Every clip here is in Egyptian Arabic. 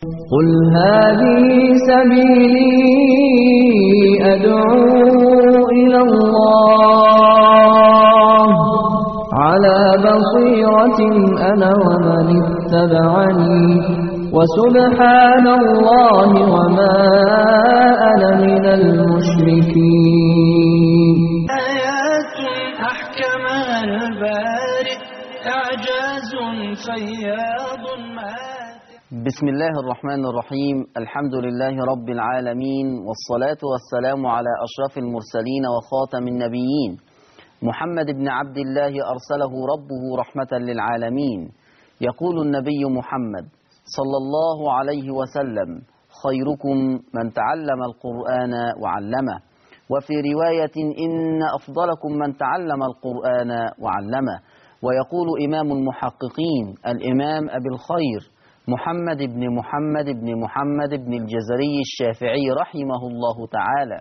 قل هذه سبيلي أدعو إلى الله على بصيرة أنا ومن اتبعني وسبحان الله وما أنا من المشركين آيات أحكمها البارئ إعجاز فياض ماتع بسم الله الرحمن الرحيم الحمد لله رب العالمين والصلاة والسلام على أشرف المرسلين وخاتم النبيين محمد بن عبد الله أرسله ربه رحمة للعالمين يقول النبي محمد صلى الله عليه وسلم خيركم من تعلم القرآن وعلمه وفي رواية إن أفضلكم من تعلم القرآن وعلمه ويقول إمام المحققين الإمام أبي الخير محمد بن محمد بن محمد بن الجزري الشافعي رحمه الله تعالى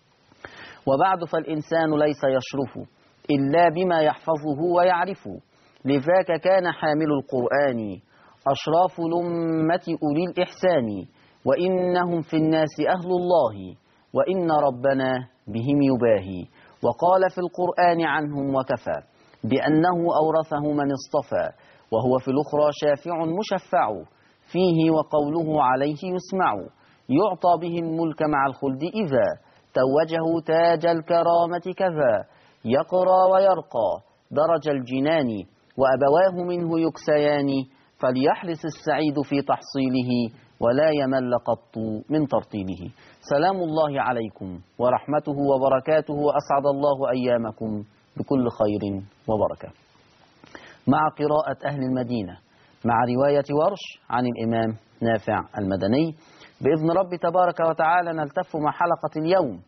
وبعد فالإنسان ليس يشرف إلا بما يحفظه ويعرفه لذاك كان حامل القرآن أشراف الأمة أولي الإحسان وإنهم في الناس أهل الله وإن ربنا بهم يباهي وقال في القرآن عنهم وكفى بأنه أورثه من اصطفى وهو في الأخرى شافع مشفع فيه وقوله عليه يسمع يعطى به الملك مع الخلد إذا توجه تاج الكرامة كذا يقرى ويرقى درج الجنان وأبواه منه يكسيان فليحرص السعيد في تحصيله ولا يمل قط من ترتيله سلام الله عليكم ورحمته وبركاته وأسعد الله أيامكم بكل خير وبركة مع قراءة أهل المدينة مع رواية ورش عن الإمام نافع المدني بإذن رب تبارك وتعالى نلتف مع حلقة اليوم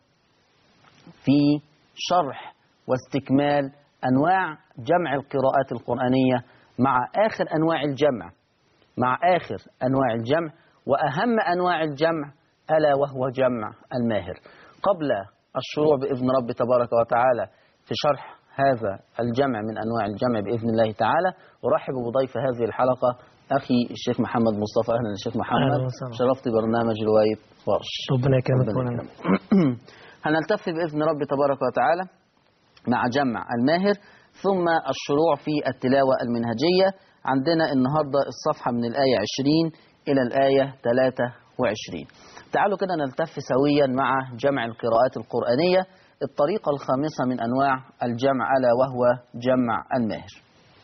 في شرح واستكمال أنواع جمع القراءات القرآنية مع آخر أنواع الجمع مع آخر أنواع الجمع وأهم أنواع الجمع ألا وهو جمع الماهر قبل الشروع بإذن رب تبارك وتعالى في شرح هذا الجمع من أنواع الجمع بإذن الله تعالى أرحب بضيف هذه الحلقة أخي الشيخ محمد مصطفى أهلا الشيخ محمد أهلا وسهلا. شرفت برنامج رواية ورش ربنا يكرمك ربنا مولانا. يكرمك. هنلتف بإذن رب تبارك وتعالى مع جمع الماهر ثم الشروع في التلاوة المنهجية عندنا النهاردة الصفحة من الآية 20 إلى الآية 23 تعالوا كده نلتف سويا مع جمع القراءات القرآنية الطريقة الخامسة من أنواع الجمع ألا وهو جمع الماهر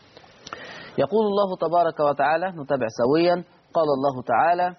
يقول الله تبارك وتعالى نتابع سويا قال الله تعالى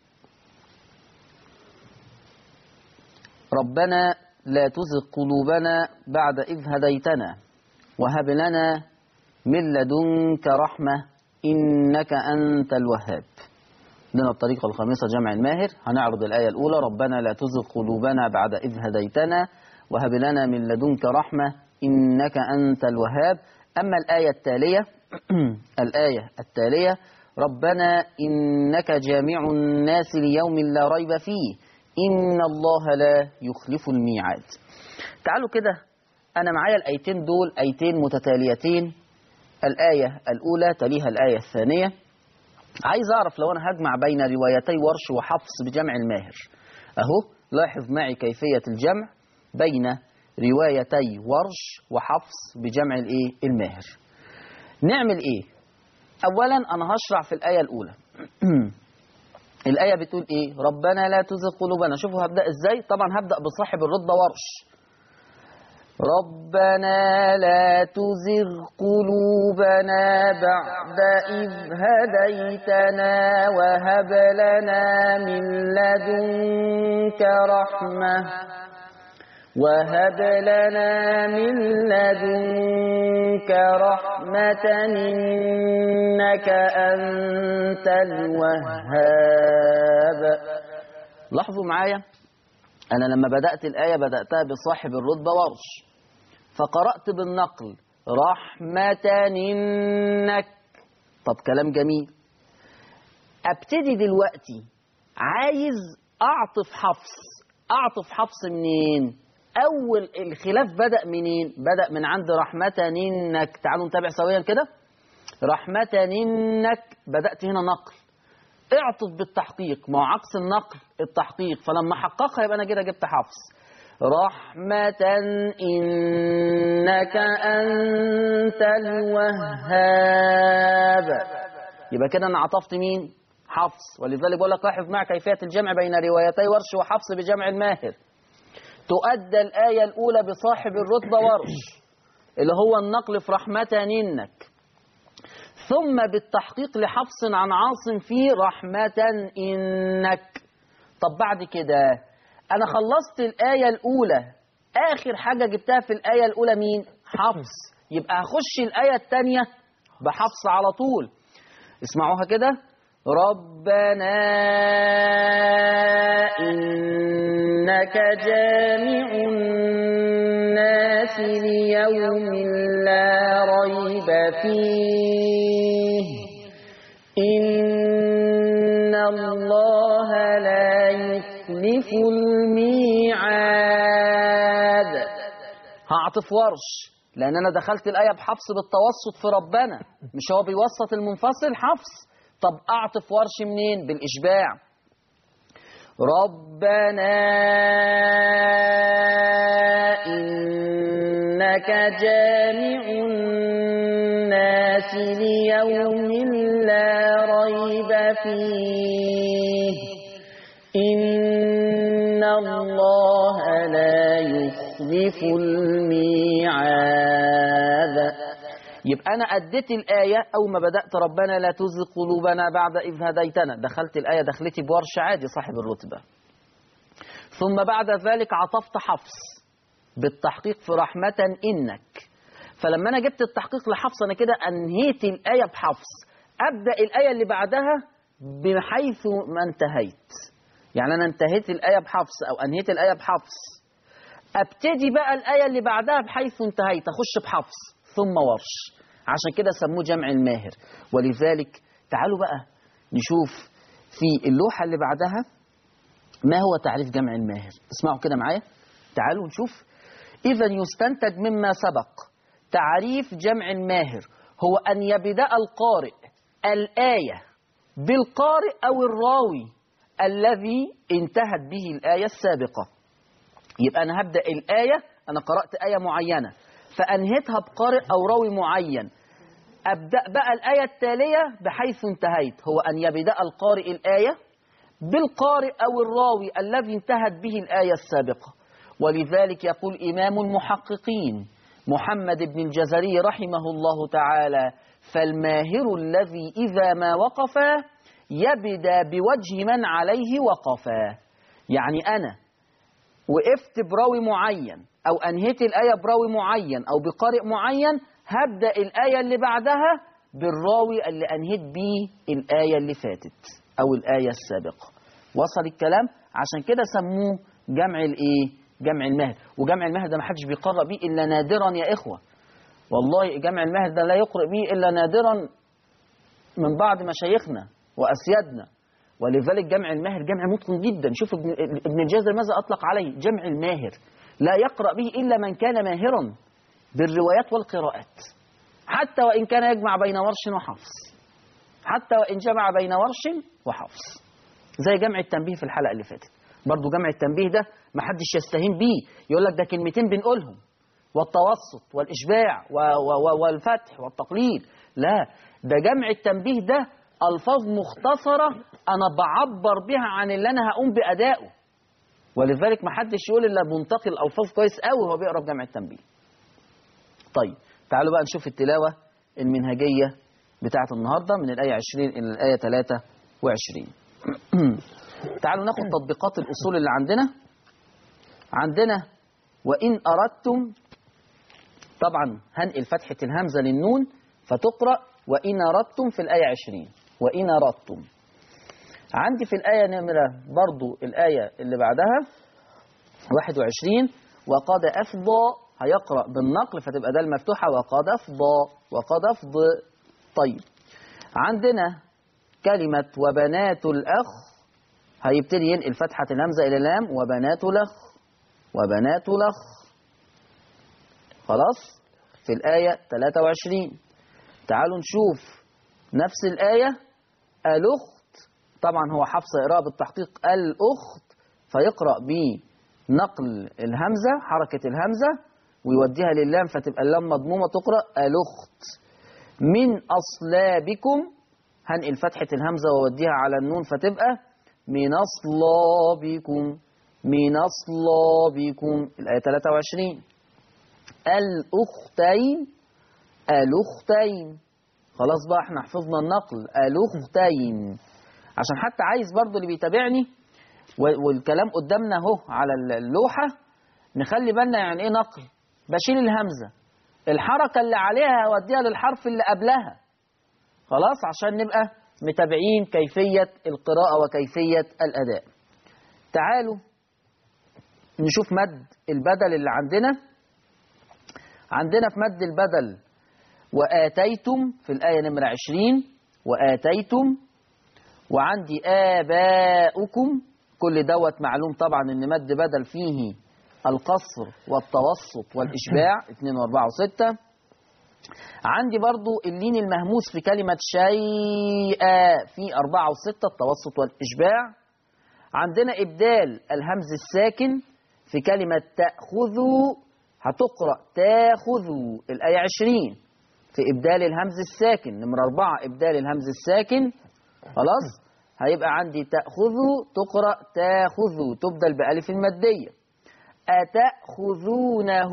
ربنا لا تزغ قلوبنا بعد إذ هديتنا وهب لنا من لدنك رحمة إنك أنت الوهاب لنا الطريقة الخامسة جمع الماهر هنعرض الآية الأولى ربنا لا تزغ قلوبنا بعد إذ هديتنا وهب لنا من لدنك رحمة إنك أنت الوهاب أما الآية التالية الآية التالية ربنا إنك جامع الناس ليوم لا ريب فيه إن الله لا يخلف الميعاد تعالوا كده أنا معايا الآيتين دول آيتين متتاليتين الآية الأولى تليها الآية الثانية عايز أعرف لو أنا هجمع بين روايتي ورش وحفص بجمع الماهر أهو لاحظ معي كيفية الجمع بين روايتي ورش وحفص بجمع الإيه الماهر نعمل إيه أولا أنا هشرع في الآية الأولى الآية بتقول إيه ربنا لا تزغ قلوبنا شوفوا هبدأ إزاي طبعا هبدأ بصاحب الرتبة ورش ربنا لا تزغ قلوبنا بعد إذ هديتنا وهب لنا من لدنك رحمة وهب لنا من لدنك رحمة إنك أنت الوهاب لاحظوا معايا أنا لما بدأت الآية بدأتها بصاحب الرتبة ورش فقرأت بالنقل رحمة إنك طب كلام جميل أبتدي دلوقتي عايز أعطف حفص أعطف حفص منين أول الخلاف بدأ منين بدأ من عند رحمة إنك تعالوا نتابع سويا كده رحمة إنك بدأت هنا نقل اعطف بالتحقيق ما هو عكس النقل التحقيق فلما حققها يبقى انا كده جبت حفص رحمة إنك أنت الوهاب يبقى كده أنا عطفت مين؟ حفص ولذلك بقول لك لاحظ مع كيفية الجمع بين روايتي ورش وحفص بجمع الماهر تؤدى الآية الأولى بصاحب الرتبة ورش اللي هو النقل في رحمة إنك ثم بالتحقيق لحفص عن عاصم في رحمة إنك طب بعد كده أنا خلصت الآية الأولى آخر حاجة جبتها في الآية الأولى مين؟ حفص يبقى هخش الآية الثانية بحفص على طول اسمعوها كده ربنا إنك جامع الناس ليوم لا ريب فيه إن الله لا يخلف الميعاد هعطف ورش لأن أنا دخلت الآية بحفص بالتوسط في ربنا مش هو بيوسط المنفصل حفص طب أعطف ورش منين بالإشباع ربنا إنك جامع الناس ليوم لا ريب فيه إن الله لا يخلف الميعاد يبقى أنا أديت الآية أو ما بدأت ربنا لا تزغ قلوبنا بعد إذ هديتنا دخلت الآية دخلتي بورش عادي صاحب الرتبة ثم بعد ذلك عطفت حفص بالتحقيق في رحمة إنك فلما أنا جبت التحقيق لحفص أنا كده أنهيت الآية بحفص أبدأ الآية اللي بعدها بحيث ما انتهيت يعني أنا انتهيت الآية بحفص أو أنهيت الآية بحفص أبتدي بقى الآية اللي بعدها بحيث انتهيت أخش بحفص ثم ورش عشان كده سموه جمع الماهر ولذلك تعالوا بقى نشوف في اللوحة اللي بعدها ما هو تعريف جمع الماهر اسمعوا كده معايا تعالوا نشوف إذا يستنتج مما سبق تعريف جمع الماهر هو أن يبدأ القارئ الآية بالقارئ أو الراوي الذي انتهت به الآية السابقة يبقى أنا هبدأ الآية أنا قرأت آية معينة فأنهتها بقارئ أو راوي معين أبدأ بقى الآية التالية بحيث انتهيت هو أن يبدأ القارئ الآية بالقارئ أو الراوي الذي انتهت به الآية السابقة ولذلك يقول إمام المحققين محمد بن الجزري رحمه الله تعالى فالماهر الذي إذا ما وقف يبدأ بوجه من عليه وقف يعني أنا وقفت براوي معين أو أنهيت الآية براوي معين أو بقارئ معين هبدأ الآية اللي بعدها بالراوي اللي أنهيت بيه الآية اللي فاتت أو الآية السابقة وصل الكلام عشان كده سموه جمع الإيه جمع المهد وجمع المهد ده ما حدش بيقرأ بيه إلا نادرا يا إخوة والله جمع المهد ده لا يقرأ به إلا نادرا من بعض مشايخنا وأسيادنا ولذلك جمع الماهر جمع متقن جدا شوف ابن, ابن الجزر ماذا أطلق عليه جمع الماهر لا يقرأ به إلا من كان ماهرا بالروايات والقراءات حتى وإن كان يجمع بين ورش وحفص حتى وإن جمع بين ورش وحفص زي جمع التنبيه في الحلقة اللي فاتت برضو جمع التنبيه ده ما حدش يستهين بيه يقول لك ده كلمتين بنقولهم والتوسط والإشباع و و والفتح والتقليد لا ده جمع التنبيه ده ألفاظ مختصرة أنا بعبر بها عن اللي أنا هقوم بأدائه ولذلك ما حدش يقول إلا منتقي الألفاظ كويس قوي وهو بيقرأ جمع التنبيه طيب تعالوا بقى نشوف التلاوة المنهجية بتاعة النهاردة من الآية 20 إلى الآية 23 تعالوا ناخد تطبيقات الأصول اللي عندنا عندنا وإن أردتم طبعا هنقل فتحة الهمزة للنون فتقرأ وإن أردتم في الآية 20 وإن أردتم عندي في الآية نمرة برضو الآية اللي بعدها 21 وقد أفضى هيقرأ بالنقل فتبقى ده المفتوحة وقد أفضى وقد أفضى طيب عندنا كلمة وبنات الأخ هيبتدي ينقل فتحة الهمزة إلى اللام وبنات الأخ وبنات الأخ خلاص في الآية 23 تعالوا نشوف نفس الآية الأخت طبعا هو حفص يقرأ بالتحقيق الأخت فيقرأ بنقل الهمزة حركة الهمزة ويوديها للام فتبقى اللام مضمومة تقرأ الأخت من أصلابكم هنقل فتحة الهمزة ووديها على النون فتبقى من أصلابكم من أصلابكم الآية 23 الأختين الأختين خلاص بقى احنا حفظنا النقل الأختين عشان حتى عايز برضو اللي بيتابعني و- والكلام قدامنا اهو على اللوحة نخلي بالنا يعني ايه نقل بشيل الهمزة الحركة اللي عليها هوديها للحرف اللي قبلها خلاص عشان نبقى متابعين كيفية القراءة وكيفية الأداء تعالوا نشوف مد البدل اللي عندنا عندنا في مد البدل وآتيتم في الآية نمرة عشرين وآتيتم وعندي آباؤكم كل دوت معلوم طبعا ان مد بدل فيه القصر والتوسط والإشباع 2 و4 و6 عندي برضو اللين المهموس في كلمة شيئا في 4 و6 التوسط والإشباع عندنا إبدال الهمز الساكن في كلمة تأخذوا هتقرأ تاخذوا الآية 20 في إبدال الهمز الساكن نمرة أربعة إبدال الهمز الساكن خلاص هيبقى عندي تأخذوا تقرأ تاخذوا تبدل بألف المادية أتأخذونه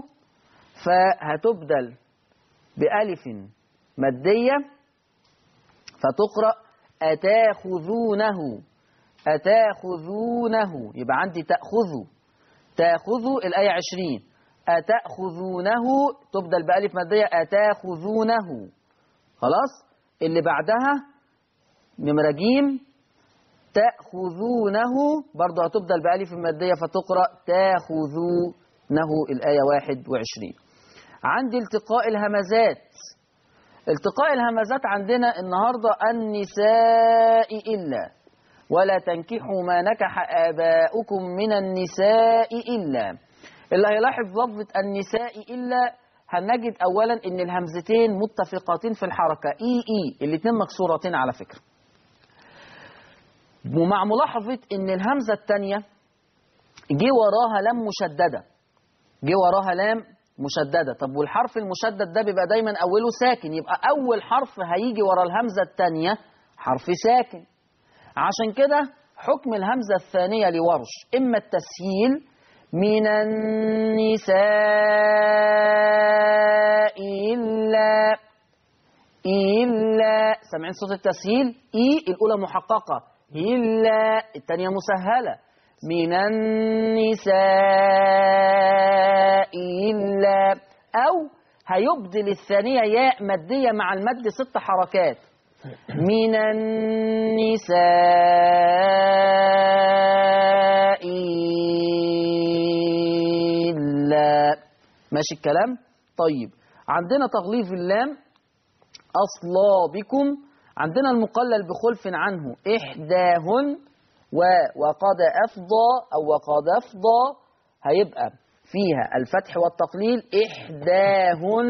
فهتبدل بألف مادية فتقرأ أتاخذونه أتاخذونه يبقى عندي تأخذوا تأخذوا الآية عشرين أتأخذونه تبدل بألف مادية أتاخذونه خلاص اللي بعدها نمرة جيم تأخذونه برضه هتبدل بألف مادية فتقرأ تاخذونه الآية 21 عندي التقاء الهمزات التقاء الهمزات عندنا النهاردة النساء إلا ولا تنكحوا ما نكح آباؤكم من النساء إلا اللي هيلاحظ لفظة النساء إلا هنجد أولا إن الهمزتين متفقتين في الحركة إي إي الاتنين مكسورتين على فكرة ومع ملاحظة إن الهمزة الثانية جه وراها لام مشددة جه وراها لام مشددة طب والحرف المشدد ده بيبقى دايما أوله ساكن يبقى أول حرف هيجي ورا الهمزة الثانية حرف ساكن عشان كده حكم الهمزة الثانية لورش إما التسهيل من النساء إلا إلا سامعين صوت التسهيل إي الأولى محققة إلا الثانية مسهلة من النساء إلا أو هيبدل الثانية ياء مادية مع المد ست حركات من النساء إلا ماشي الكلام طيب عندنا تغليظ اللام أصلابكم عندنا المقلل بخلف عنه إحداهن و وقد أفضى أو وقد أفضى هيبقى فيها الفتح والتقليل إحداهن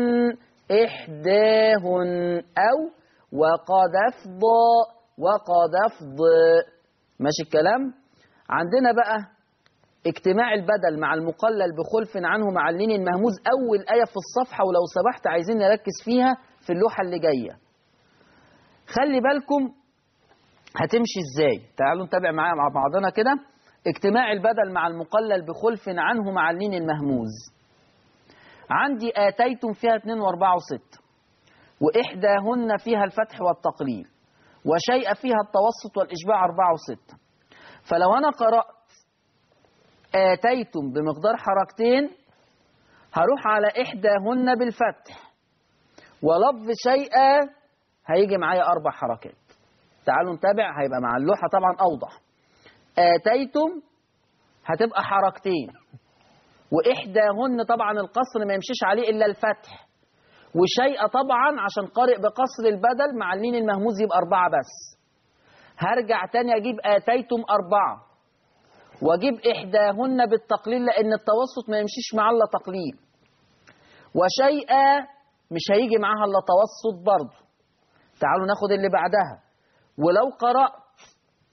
إحداهن أو وقد أفضى وقد أفضى ماشي الكلام عندنا بقى اجتماع البدل مع المقلل بخلف عنه مع اللين المهموز أول آية في الصفحة ولو سمحت عايزين نركز فيها في اللوحة اللي جاية خلي بالكم هتمشي ازاي تعالوا نتابع معايا مع بعضنا كده اجتماع البدل مع المقلل بخلف عنه مع اللين المهموز عندي آتيتم فيها 2 و4 و6 وإحداهن فيها الفتح والتقليل وشيء فيها التوسط والإشباع 4 و6 فلو أنا قرأت آتيتم بمقدار حركتين هروح على إحداهن بالفتح ولفظ شيئا هيجي معايا أربع حركات تعالوا نتابع هيبقى مع اللوحة طبعا أوضح آتيتم هتبقى حركتين وإحداهن طبعا القصر ما يمشيش عليه إلا الفتح وشيء طبعا عشان قارئ بقصر البدل مع اللين المهموز يبقى أربعة بس هرجع تاني أجيب آتيتم أربعة وأجيب إحداهن بالتقليل لأن التوسط ما يمشيش مع إلا تقليل وشيئا مش هيجي معاها إلا توسط برضه تعالوا ناخد اللي بعدها ولو قرأت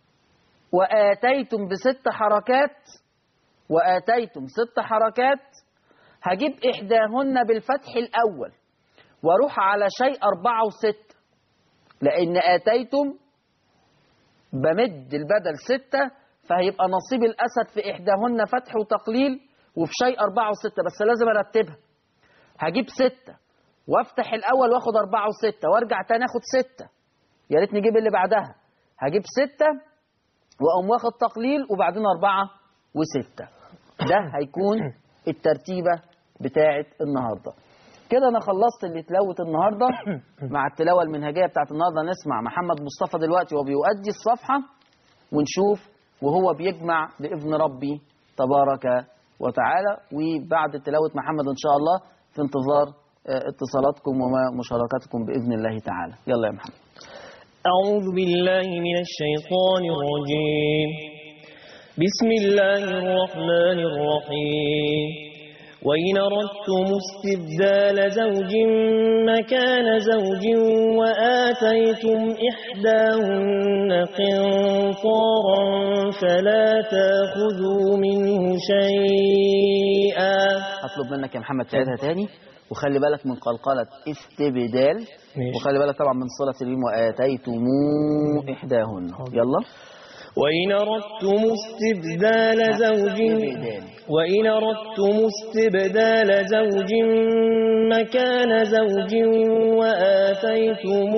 وآتيتم بست حركات وآتيتم ست حركات هجيب إحداهن بالفتح الأول واروح على شيء أربعة وستة لأن آتيتم بمد البدل ستة فهيبقى نصيب الأسد في إحداهن فتح وتقليل وفي شيء أربعة وستة بس لازم أرتبها هجيب ستة وافتح الأول واخد أربعة وستة وارجع تاني اخد ستة يا ريت نجيب اللي بعدها هجيب ستة وأقوم واخد تقليل وبعدين أربعة وستة ده هيكون الترتيبة بتاعة النهاردة كده أنا خلصت اللي تلاوة النهاردة مع التلاوة المنهجية بتاعة النهاردة نسمع محمد مصطفى دلوقتي وهو بيؤدي الصفحة ونشوف وهو بيجمع بإذن ربي تبارك وتعالى وبعد تلاوة محمد إن شاء الله في انتظار آه، اتصالاتكم ومشاركاتكم بإذن الله تعالى يلا يا محمد أعوذ بالله من الشيطان الرجيم بسم الله الرحمن الرحيم وإن أردتم استبدال زوج مكان زوج وآتيتم إحداهن قنطارا فلا تأخذوا منه شيئا هطلب منك يا محمد تعيدها تاني وخلي بالك من قلقلة استبدال ماشي. وخلي بالك طبعا من صلة اليم وآتيتمو إحداهن يلا وإن أردتم استبدال زوج استبدال. وإن أردتم استبدال زوج مكان زوج وآتيتم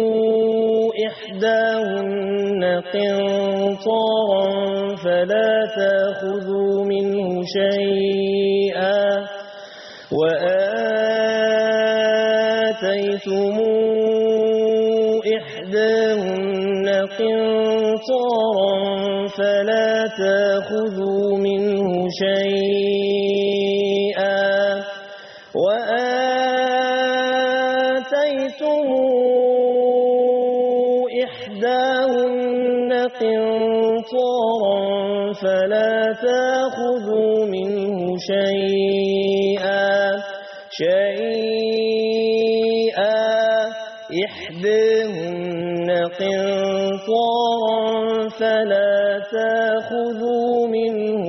إحداهن قنطارا فلا تأخذوا منه شيئا وآتيتم إحداهن قنطارا فلا تأخذوا منه شيئا وآتيتم إحداهن قنطارا فلا تأخذوا منه شيئا شيئا إحداهن قنطارا فلا تأخذوا منه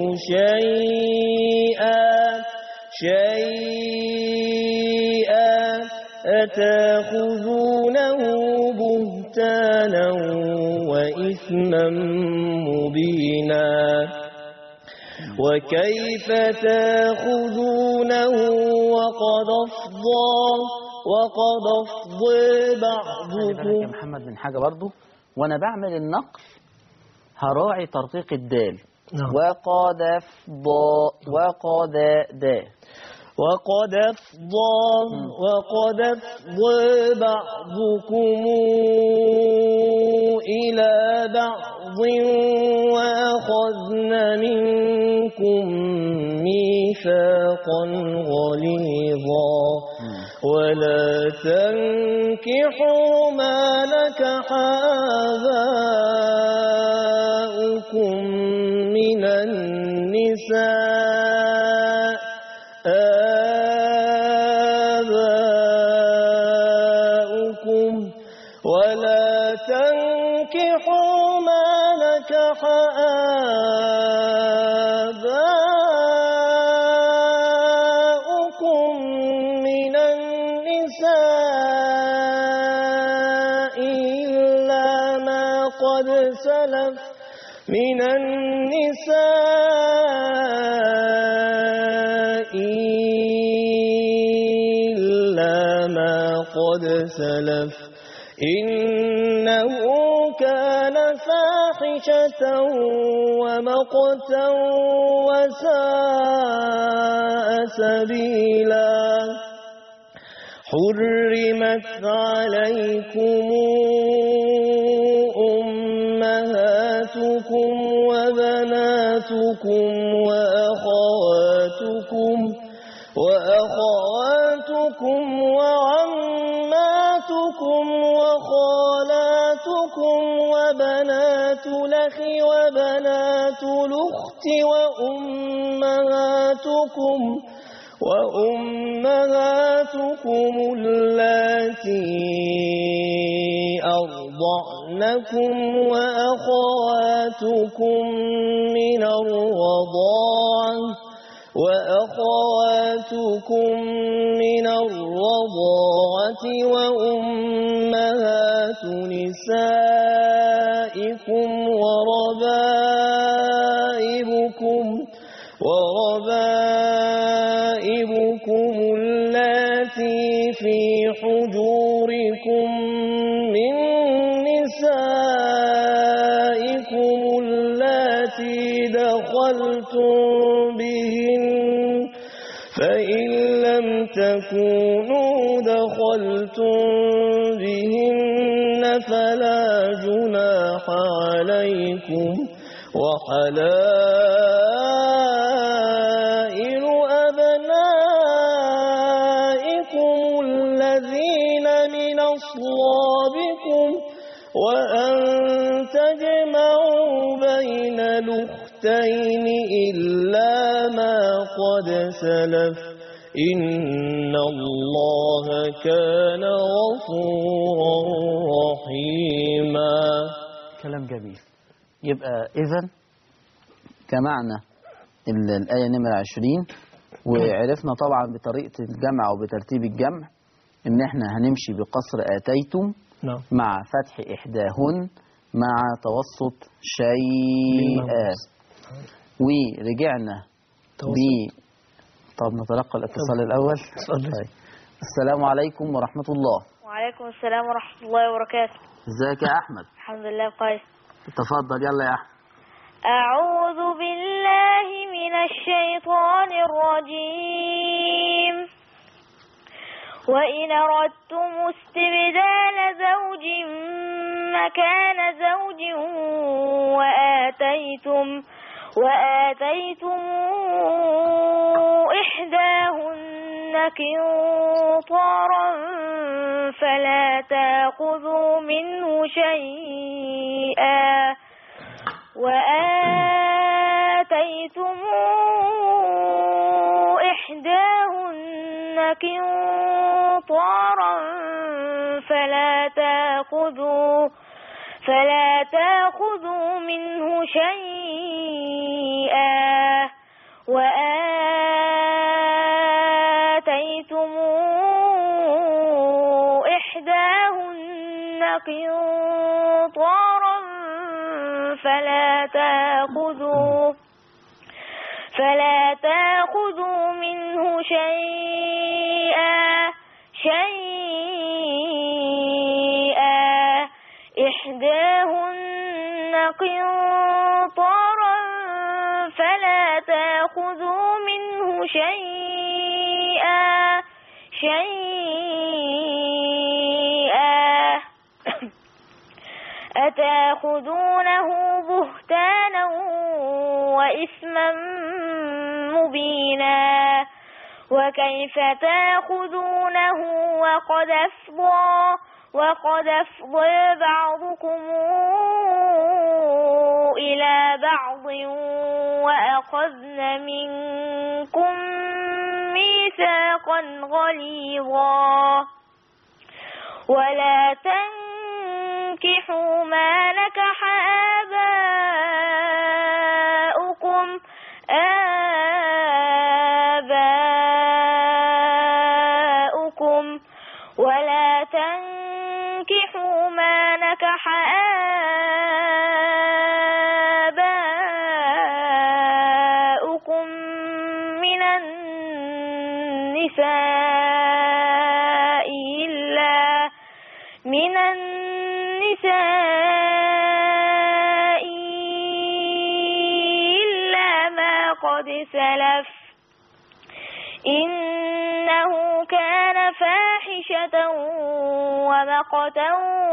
شيئا شيئا أتاخذونه بهتانا وإثما مبينا وكيف تاخذونه وقد أفضى وقد أفضى خلي بالك يا بعضكم محمد من حاجة برضو وأنا بعمل النقل هراعي ترقيق الدال نعم. وقد أفضى وقد دا وقد أفضى وقد أفضى بعضكم إلى بعض وأخذن منكم ميثاقا غليظا ولا تنكحوا ما نكح آباؤكم من النساء آباؤكم ولا تنكحوا ما نكح آباؤكم من النساء إلا ما قد سلف من النساء إلا ما قد سلف إنه كان فاحشة ومقتا وساء سبيلا حرمت عليكم أمهاتكم وبناتكم وأخواتكم وأخواتكم وعماتكم وخالاتكم وبنات الأخ وبنات الأخت وأمهاتكم وأمهاتكم اللاتي أرضعنكم وأخواتكم من الرضاعة وأخواتكم من الرضاعة وأمهات نسائكم وربائبكم وربائبكم اللاتي في حجوركم من نسائكم اللاتي دخلتم بهن فإن لم تكونوا دخلتم بهن فلا جناح عليكم وحلائل أبنائكم الذين من أصلابكم وأن تجمعوا بين الأختين إلا ما قد سلف إن الله كان غفورا رحيما كلام جميل يبقى إذا جمعنا ال- الآية نمرة 20 وعرفنا طبعا بطريقة الجمع وبترتيب الجمع إن إحنا هنمشي بقصر آتيتم نعم مع فتح إحداهن مع توسط شيئا ورجعنا ب طب نتلقى الاتصال الأول طيب. السلام عليكم ورحمة الله وعليكم السلام ورحمة الله وبركاته ازيك يا أحمد الحمد لله كويس تفضل يلا يا أحمد أعوذ بالله من الشيطان الرجيم وإن أردتم استبدال زوج مكان زوج وآتيتم وآتيتم إحداهن قنطارا فلا تأخذوا منه شيئا وآتيتم إحداهن قنطارا فلا تأخذوا فلا تأخذوا منه شيئا وآتيتم إحداهن قنطارا فلا تأخذوا فلا تأخذوا منه شيئا شيئا إحداهن قنطارا فلا تأخذوا منه شيئا شيئا أتاخذونه بهتانا وإثما مبينا وكيف تاخذونه وقد أفضى وقد أفضى بعضكم إلى بعض وأخذن منكم ميثاقا غليظا ولا تنكحوا ما نكح آباؤكم آباؤكم ولا تنكحوا ما نكح آباؤكم من النساء إلا من النساء إلا ما قد سلف إنه كان فاحشة ومقتا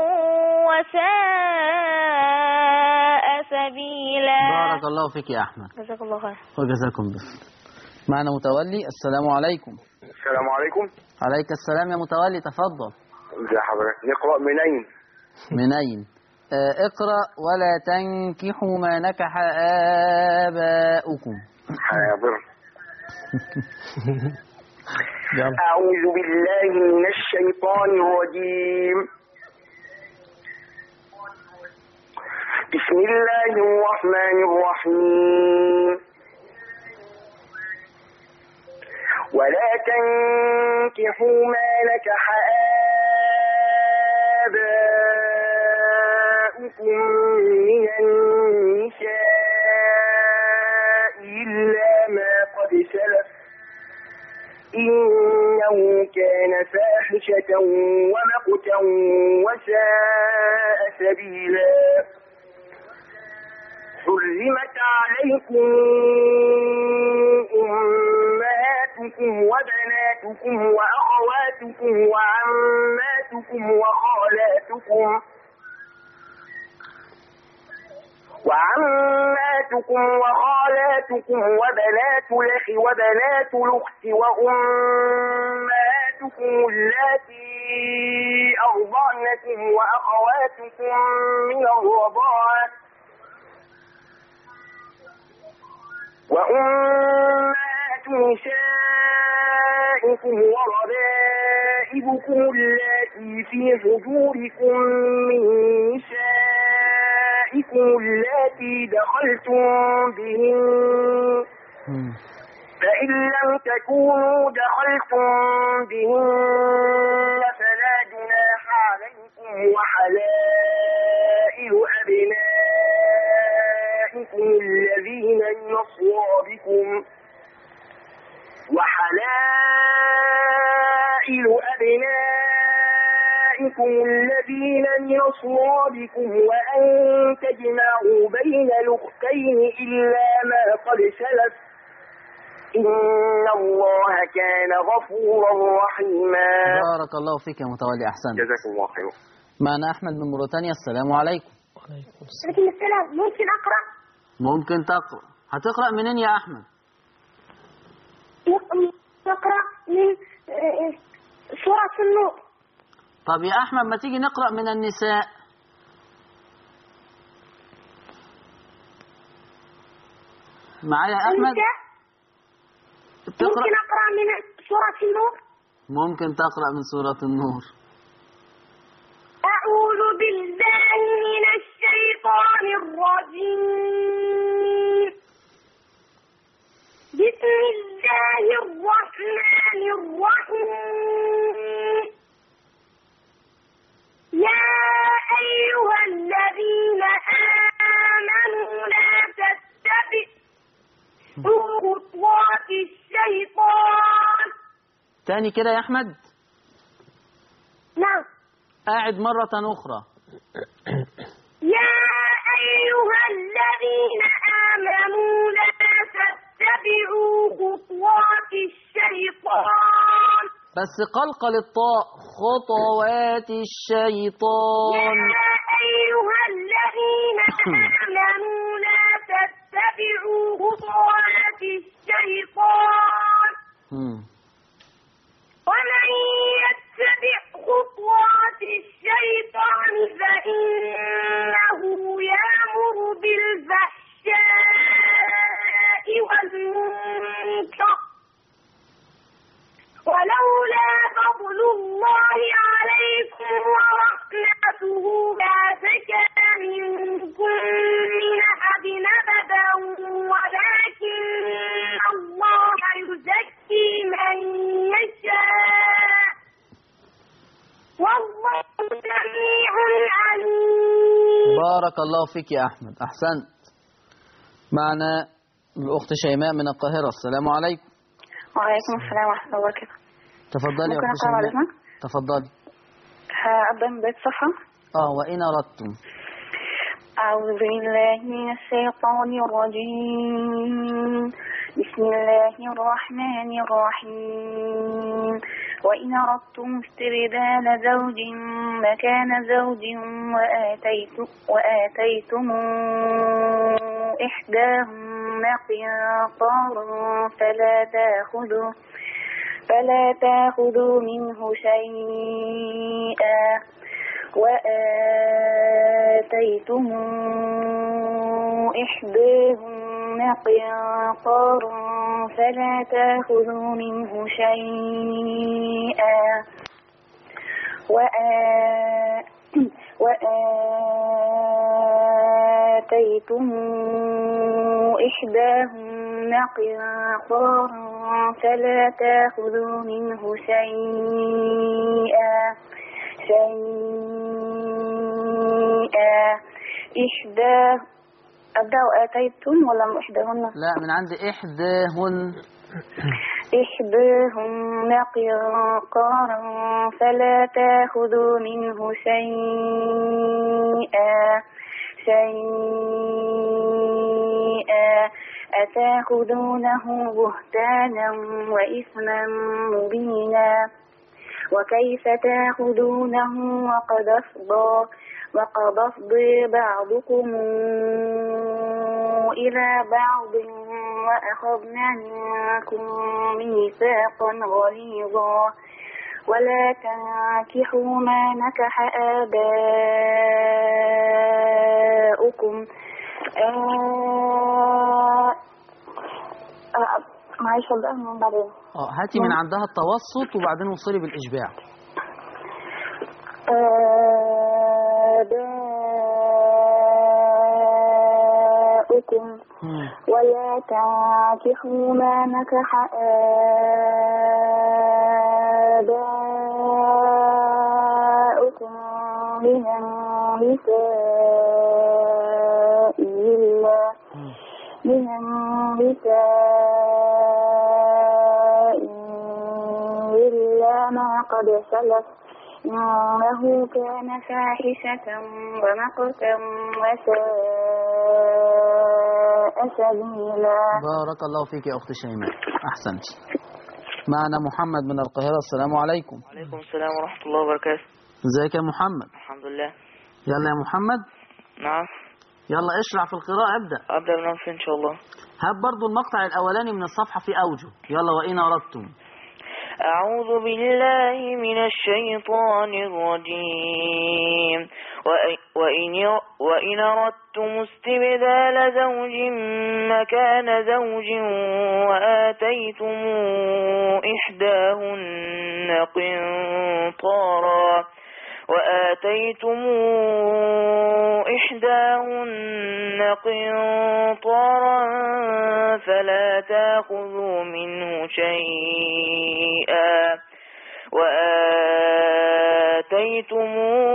وساء سبيلا بارك الله فيك يا أحمد جزاك الله خير وجزاكم بخير معنا متولي السلام عليكم السلام عليكم عليك السلام يا متولي تفضل ازي حضرتك نقرأ منين منين آه، اقرأ ولا تنكحوا ما نكح آباؤكم حاضر يلا أعوذ بالله من الشيطان الرجيم بسم الله الرحمن الرحيم ولا تنكحوا ما نكح آباؤكم من النساء إلا ما قد سلف إنه كان فاحشة ومقتا وساء سبيلا حرمت عليكم أمهاتكم وبناتكم وأخواتكم وعماتكم وخالاتكم وعماتكم وخالاتكم وبنات الأخ وبنات الأخت وأمهاتكم اللاتي أرضعنكم وأخواتكم من الرضاعة وأمهات نسائكم وربائبكم اللاتي في حجوركم من نسائكم اللاتي دخلتم بهن مم. فإن لم تكونوا دخلتم بهن فلا جناح عليكم وحلائل أبنائكم الذين من أصلابكم وحلائل أبنائكم الذين من أصلابكم وأن تجمعوا بين الأختين إلا ما قد سلف إن الله كان غفورا رحيما بارك الله فيك يا متولي أحسنت جزاكم الله خيرا معنا أحمد من موريتانيا السلام عليكم وعليكم السلام عليكم السلام ممكن أقرأ ممكن تقرأ هتقرأ منين يا أحمد نقرأ من آه، سورة النور طب يا أحمد ما تيجي نقرأ من النساء معايا يا أحمد النساء تقرأ ممكن أقرأ من سورة النور ممكن تقرأ من سورة النور أعوذ بالله من الشيطان الرجيم بسم الله الرحمن الرحيم يا أيها الذين آمنوا لا تتبعوا خطوات الشيطان تاني كده يا أحمد نعم قاعد مرة أخرى يا أيها الذين آمنوا لا تتبعوا خطوات الشيطان بس قلقل الطاء خطوات الشيطان يا أيها الذين آمنوا لا تتبعوا خطوات الشيطان مم. ومن يتبع خطوات الشيطان فإنه يأمر بالفحشاء والمنكر ولولا فضل الله عليكم ورحمته لا زكى منكم من أحد أبدا ولكن الله يزكي من يشاء والله سميع عليم بارك الله فيك يا أحمد أحسنت معنا الأخت شيماء من القاهرة السلام عليكم وعليكم السلام ورحمة الله وبركاته تفضلي يا ممكن أخت أقرأ بعد شيماء إذنك؟ تفضلي هأبدأ من بيت صفحة آه وإن أردتم أعوذ بالله من الشيطان الرجيم بسم الله الرحمن الرحيم وإن أردتم استبدال زوج مكان زوج وآتيت وآتيتم إحداهن قنطارا فلا تأخذوا فلا تأخذوا منه شيئا وآتيتم إحداهن قنطارا فلا تأخذوا منه شيئا وآ- وآتيتم إحداهن قنطارا فلا تأخذوا منه شيئا شيئا إحداه أبدأ آتيتم ولا من إحداهن لا من عند إحداهن إحداهن قنطارا فلا تأخذوا منه شيئا شيئا أتأخذونه بهتانا وإثما مبينا وكيف تأخذونه وقد أفضى وقد أفضي بعضكم إلى بعض وأخذنا منكم ميثاقا غليظا ولا تنكحوا ما نكح آباؤكم آه آه معلش أبدأ من بعدين اه هاتي من عندها التوسط وبعدين وصلي بالإشباع آباؤكم ولا تنكحوا ما نكح آباؤكم من النساء إلا من النساء إلا ما قد سلف إنه كان فاحشة ومقتا وساء سبيلا بارك الله فيك يا أخت شيماء أحسنت معنا محمد من القاهرة السلام عليكم عليكم السلام ورحمة الله وبركاته ازيك يا محمد الحمد لله يلا يا محمد نعم يلا اشرع في القراءة ابدأ أبدأ من أنف إن شاء الله هات برضو المقطع الأولاني من الصفحة في أوجه يلا وإن أردتم أعوذ بالله من الشيطان الرجيم وإ- وإن وإن أردتم استبدال زوج مكان زوج وآتيتم إحداهن قنطارا وآتيتم إحداهن قنطارا فلا تأخذوا منه شيئا وآتيتم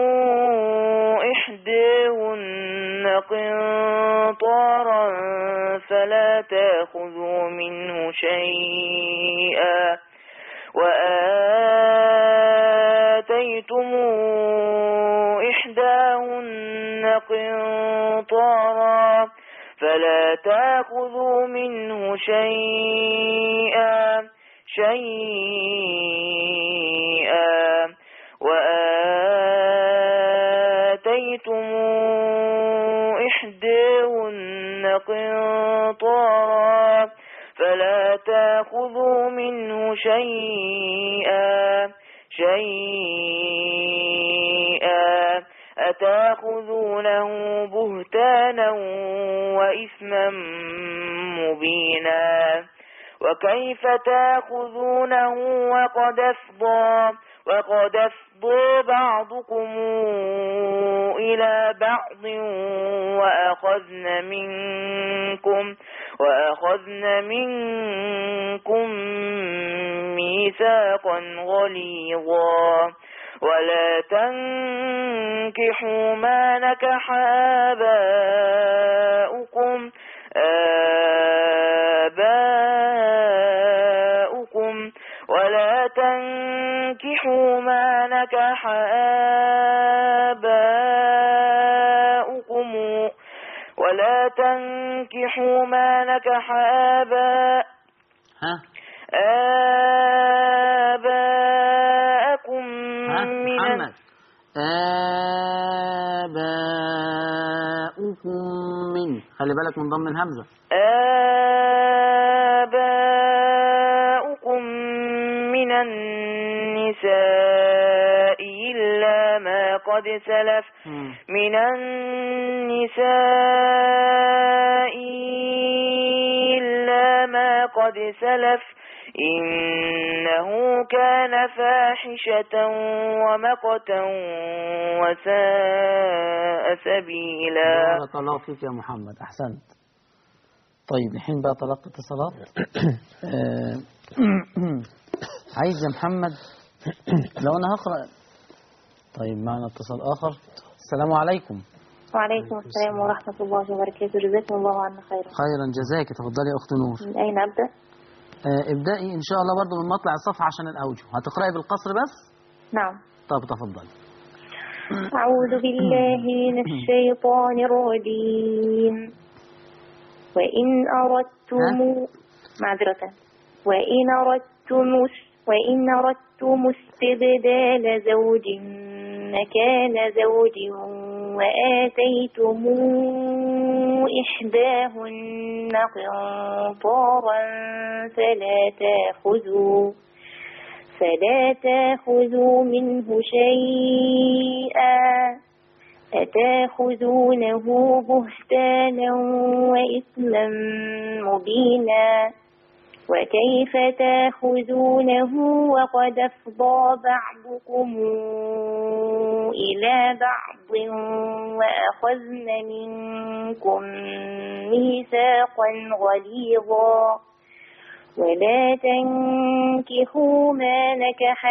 إحداهن قنطارا فلا تأخذوا منه شيئا وآتيتم إحداهن قنطارا فلا تأخذوا منه شيئا شيئا وآتيتم إحداهن قنطارا فلا تأخذوا منه شيئا شيئا أتأخذونه بهتانا وإثما مبينا وكيف تأخذونه وقد أفضى وقد أفضى بعضكم إلى بعض وأخذن منكم وأخذن منكم ميثاقا غليظا ولا تنكحوا ما نكح آباؤكم آباؤكم ولا تنكحوا ما نكح آباؤكم ولا تنكحوا ما نكح آباء ها آباءكم ها من محمد آباؤكم من خلي بالك من ضم الهمزة آباؤكم من النساء إلا ما قد سلف مم. من النساء ما قد سلف إنه كان فاحشة ومقتا وساء سبيلا بارك الله فيك يا محمد أحسنت طيب الحين بقى طلقت اتصالات آه، عايز يا محمد لو أنا هقرأ طيب معنا اتصال آخر السلام عليكم وعليكم السلام ورحمة الله وبركاته جزاكم الله عنا خيرا خيرا جزاك تفضلي يا أخت نور من أين أبدأ؟ آه، ابدأي إن شاء الله برضو من مطلع الصفحة عشان الأوجه هتقرأي بالقصر بس نعم طب تفضلي أعوذ بالله من الشيطان الرجيم وإن أردتم معذرة وإن أردتم وإن أردتم استبدال زوج مكان زوج وآتيتم إحداهن قنطارا فلا تأخذوا فلا تأخذوا منه شيئا أتاخذونه بهتانا وإثما مبينا وكيف تاخذونه وقد أفضى بعضكم إلى بعض وأخذن منكم ميثاقا غليظا ولا تنكحوا ما نكح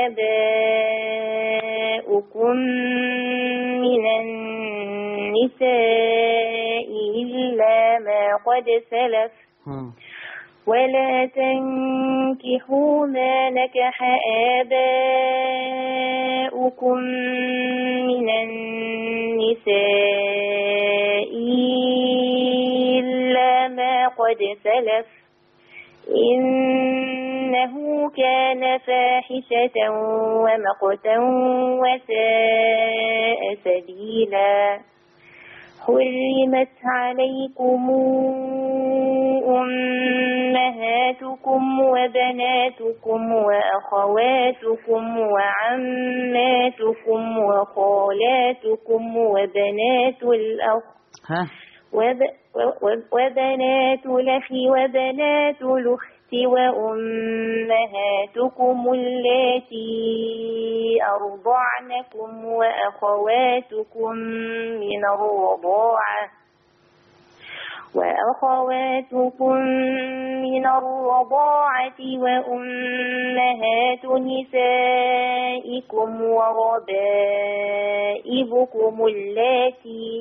آباؤكم من النساء إلا ما قد سلف مم. ولا تنكحوا ما نكح آباؤكم من النساء إلا ما قد سلف إنه كان فاحشة ومقتا وساء سبيلا حرمت عليكم أمهاتكم وبناتكم وأخواتكم وعماتكم وخالاتكم وبنات الأخ ها وب... و- وبنات الأخ وبنات الأخت وأمهاتكم اللاتي أرضعنكم وأخواتكم من الرضاعة وأخواتكم من الرضاعة وأمهات نسائكم وربائبكم اللاتي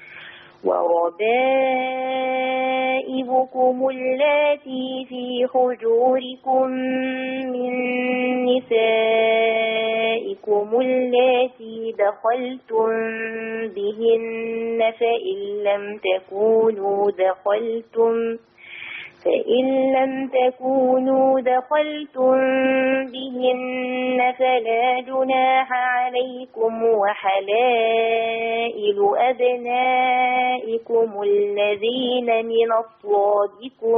وربائبكم اللاتي في حجوركم من نسائكم اللاتي دخلتم بهن فإن لم تكونوا دخلتم فإن لم تكونوا دخلتم بهن فلا جناح عليكم وحلائل أبنائكم الذين من أصلابكم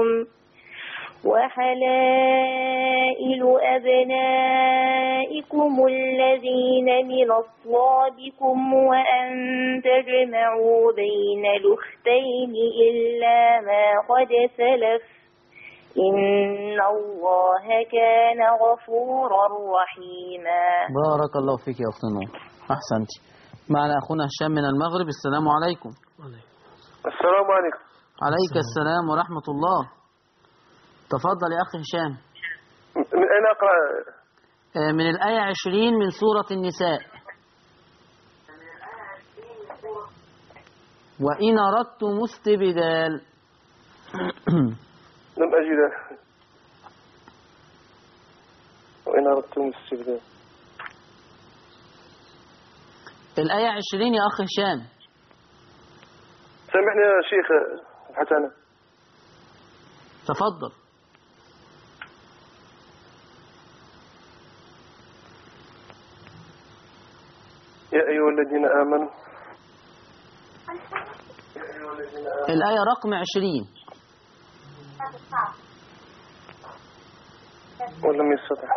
وحلائل أبنائكم الذين من أصلابكم وأن تجمعوا بين الأختين إلا ما قد سلف إن الله كان غفورا رحيما بارك الله فيك يا أخت نور أحسنت معنا أخونا هشام من المغرب السلام عليكم السلام عليكم عليك السلام ورحمة الله تفضل يا أخي هشام من أين أقرأ آه، من الآية 20 من سورة النساء وإن أردتم استبدال لم أجد وإن أردتم الاستبدال الآية 20 يا أخي هشام سامحني يا شيخ حتى أنا تفضل يا أيها الذين آمنوا الآية رقم 20 ولم يستطع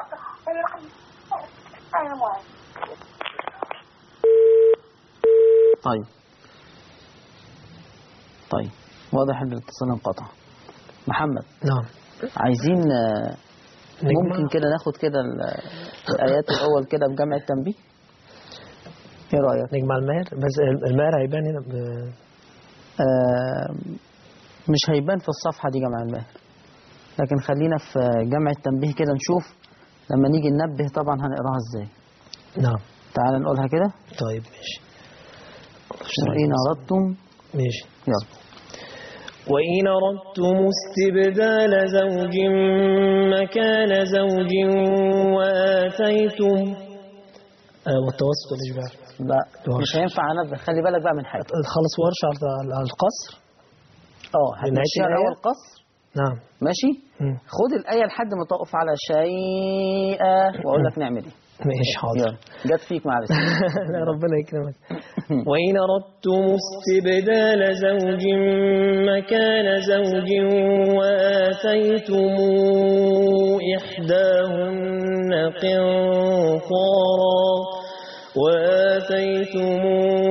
طيب طيب واضح ان الاتصال انقطع محمد نعم عايزين آه، نجمع. ممكن كده ناخد كده ال- الآيات الأول كده بجمع التنبيه ايه رأيك نجمع الماهر بس الماهر هيبان هنا ب- آه، مش هيبان في الصفحة دي جمع الماهر لكن خلينا في جمع التنبيه كده نشوف لما نيجي ننبه طبعا هنقراها ازاي نعم تعال نقولها كده طيب ماشي وإن أردتم ماشي يلا وإن أردتم استبدال زوج مكان زوج وآتيتم آه والتوسط والإجبار لا مش هينفع انبه خلي بالك بقى من حاجة خلص ورشة على على القصر اه لنهاية هتمشيها الآية؟ الأول قصر نعم ماشي مم. خد الآية لحد ما تقف على شيئا وأقول لك نعمل ايه ماشي حاضر يلا جت فيك معلش لا ربنا يكرمك وإن أردتم استبدال زوج مكان زوج وآتيتم إحداهن قنطارا وآتيتم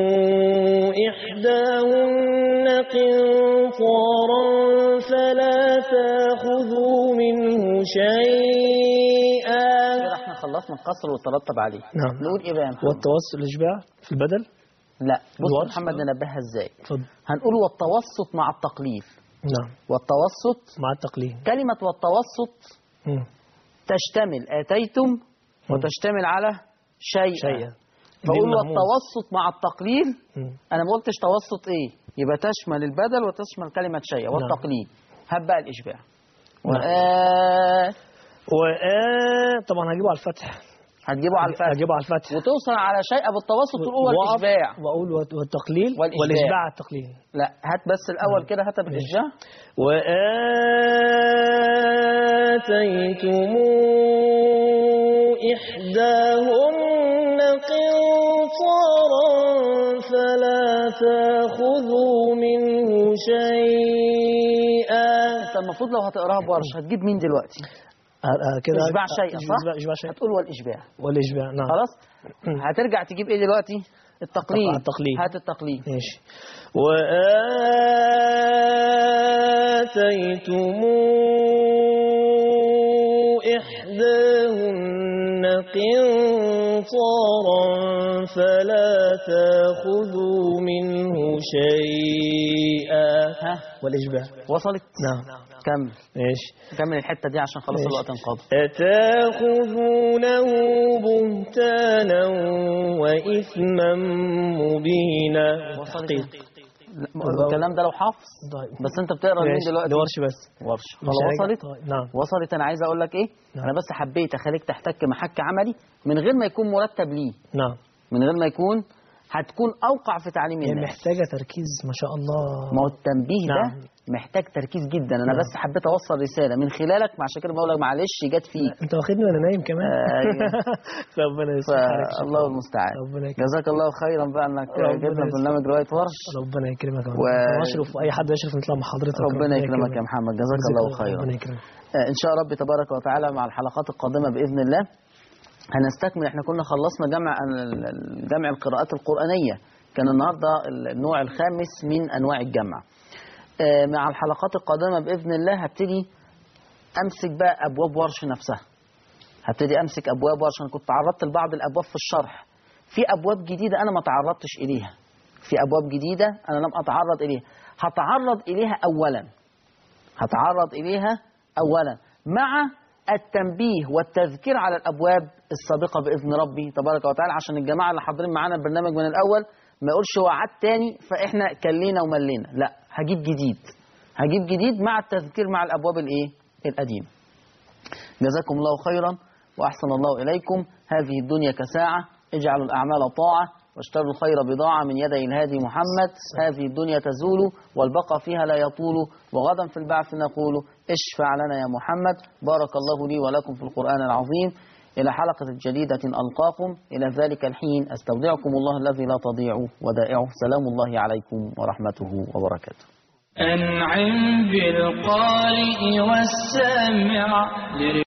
إحداهن قنطارا فلا تأخذوا منه شيئا كده احنا خلصنا القصر وترتب عليه نعم. نقول ايه بقى يا محمد والتوسط والإجبار في البدل لا بص يا الورش محمد بقى. ننبهها ازاي اتفضل هنقول والتوسط مع التقليل نعم والتوسط مع التقليل كلمة والتوسط مم. تشتمل آتيتم وتشتمل على شيئا شيئا فأقول المهموس. والتوسط مع التقليل مم. أنا ما قلتش توسط إيه يبقى تشمل البدل وتشمل كلمة شيئا والتقليل هب بقى الإشباع وآ وآ طبعا هجيبه على الفتح هتجيبه على الفتح هجيبه على الفتح وتوصل على شيئا بالتوسط تقول وأقف والإشباع واقول والت- والتقليل والإشباع. والإشباع على التقليل لا هات بس الأول كده هات بالإشباع وآتيتم إحداهن قنطارا فلا تأخذوا منه شيئا أنت المفروض لو هتقراها بورش هتجيب مين دلوقتي آه، آه، كده إشباع شيئا إشباع- صح؟ إشباع شيئا هتقول والإشباع والإشباع نعم خلاص هترجع تجيب إيه دلوقتي التقليد التقليد. هات التقليد ماشي وآتيتم إحداهن قنطارا فلا تأخذوا منه شيئا ها والإشباع وصلت نعم كمل ماشي كمل الحتة دي عشان خلاص ماشي. الوقت انقضى أتاخذونه بهتانا وإثما مبينا وصلت الكلام ده لو حافظ طيب بس انت بتقرا مين ماشي دلوقتي لورش بس ورش مش خلاص هراجع. وصلت طيب، نعم وصلت انا عايز اقول لك ايه نعم. انا بس حبيت اخليك تحتك محك عملي من غير ما يكون مرتب ليه نعم من غير ما يكون هتكون اوقع في تعليم هي الناس محتاجة تركيز ما شاء الله ما هو التنبيه ده نعم. محتاج تركيز جدا انا نعم. بس حبيت اوصل رساله من خلالك عشان كده بقول لك معلش جت فيك انت واخدني وانا نايم كمان أيوة. ربنا يصلح حالك يا الله شيخ. المستعان ربنا يكرمك جزاك الله خيرا بقى انك ربنا جبنا يسلمك. برنامج روايه ورش ربنا يكرمك يا و- و... اشرف واي حد يشرف نطلع مع حضرتك ربنا يكرمك يا محمد جزاك الله خيرا ربنا يكرمك آه، ان شاء ربي تبارك وتعالى مع الحلقات القادمه باذن الله هنستكمل احنا كنا خلصنا جمع ال- ال- جمع القراءات القرانيه كان النهارده النوع الخامس من انواع الجمع آه، مع الحلقات القادمه باذن الله هبتدي امسك بقى ابواب ورش نفسها هبتدي امسك ابواب ورش انا كنت تعرضت لبعض الابواب في الشرح في ابواب جديده انا ما تعرضتش اليها في ابواب جديده انا لم اتعرض اليها هتعرض اليها اولا هتعرض إليها أولا مع التنبيه والتذكير على الأبواب السابقة بإذن ربي تبارك وتعالى عشان الجماعة اللي حاضرين معانا البرنامج من الأول ما يقولش وعد تاني فإحنا كلينا وملينا لا هجيب جديد هجيب جديد مع التذكير مع الأبواب الإيه القديمة جزاكم الله خيرا وأحسن الله إليكم هذه الدنيا كساعة اجعلوا الأعمال طاعة واشتروا الخير بضاعة من يدي الهادي محمد هذه الدنيا تزول والبقاء فيها لا يطول وغدا في البعث نقول اشفع لنا يا محمد بارك الله لي ولكم في القرآن العظيم إلى حلقة جديدة ألقاكم إلى ذلك الحين أستودعكم الله الذي لا تضيع ودائعه سلام الله عليكم ورحمته وبركاته أنعم بالقارئ والسامع